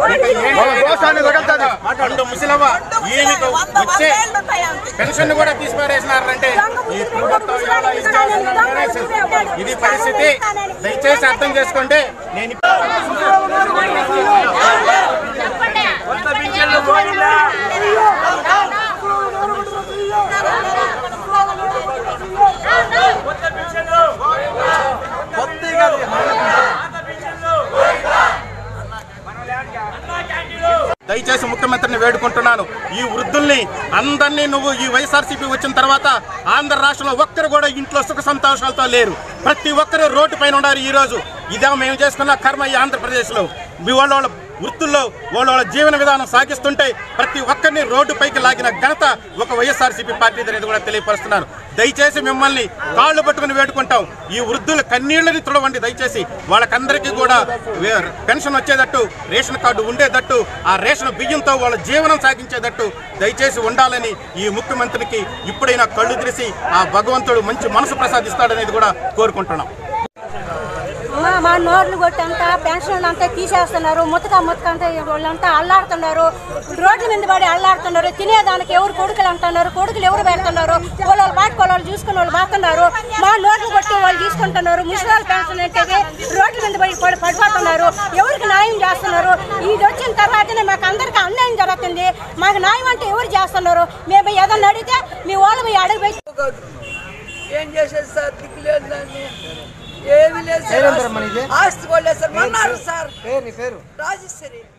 వాళ్ళ దోషాన్ని తగలుతుంది రెండు ముసలవ్వ ఈయనకు వచ్చే పెన్షన్ కూడా తీసిపారేసినారంటే ఈ ప్రభుత్వం ఎలా ఇచ్చేస్తున్నారు ఇది పరిస్థితి దయచేసి అర్థం చేసుకోండి నేను దయచేసి ముఖ్యమంత్రిని వేడుకుంటున్నాను ఈ వృద్ధుల్ని అందరినీ నువ్వు ఈ వైఎస్ఆర్సీపీ వచ్చిన తర్వాత ఆంధ్ర రాష్ట్రంలో ఒక్కరు కూడా ఇంట్లో సుఖ సంతోషాలతో లేరు ప్రతి ఒక్కరు రోడ్డు పైన ఉన్నారు ఈ రోజు ఇదే మేము చేసుకున్న కర్మ ఈ ఆంధ్రప్రదేశ్లో మీ వాళ్ళ వాళ్ళ వృత్తుల్లో వాళ్ళ వాళ్ళ జీవన విధానం సాగిస్తుంటే ప్రతి ఒక్కరిని రోడ్డు పైకి లాగిన ఘనత ఒక వైఎస్ఆర్సీపీ పార్టీ అనేది కూడా తెలియపరుస్తున్నారు దయచేసి మిమ్మల్ని కాళ్ళు పట్టుకుని వేడుకుంటాం ఈ వృద్ధుల కన్నీళ్ళని తుడవండి దయచేసి వాళ్ళకందరికీ కూడా వే- పెన్షన్ వచ్చేటట్టు రేషన్ కార్డు ఉండేటట్టు ఆ రేషన్ బియ్యంతో వాళ్ళ జీవనం సాగించేటట్టు దయచేసి ఉండాలని ఈ ముఖ్యమంత్రికి ఇప్పుడైనా కళ్ళు తెరిచి ఆ భగవంతుడు మంచి మనసు ప్రసాదిస్తాడనేది కూడా కోరుకుంటున్నాం మా మా నోర్లు కొట్టి అంతా పెన్షన్ అంతా తీసేస్తున్నారు ముతక ముతక అంతా వాళ్ళంతా అల్లాడుతున్నారు రోడ్ల మీద పడి అల్లాడుతున్నారు తినేదానికి ఎవరు కొడుకులు అంటున్నారు కొడుకులు ఎవరు పెడుతున్నారు వాళ్ళు బాటుకోవాలి వాళ్ళు చూసుకుని వాళ్ళు బాతున్నారు మా నోట్లు కొట్టి వాళ్ళు తీసుకుంటున్నారు ముసలి పెన్షన్ అంటే రోడ్ల మీద పడి పడి పడిపోతున్నారు ఎవరికి న్యాయం చేస్తున్నారు ఇది వచ్చిన తర్వాతనే మాకు అందరికీ అన్యాయం జరుగుతుంది మాకు న్యాయం అంటే ఎవరు చేస్తున్నారు మేము ఏదన్నా అడిగితే మీ వాళ్ళు మీ అడుగు పెట్టి కాదు. ఏం చేసేది సార్ దిక్కు లేదు దాన్ని ఏమీ లేదు సార్ ఆస్తి కూడా లేదు సార్ మన్నారు సార్ పేరు నీ పేరు రాజేశ్వరి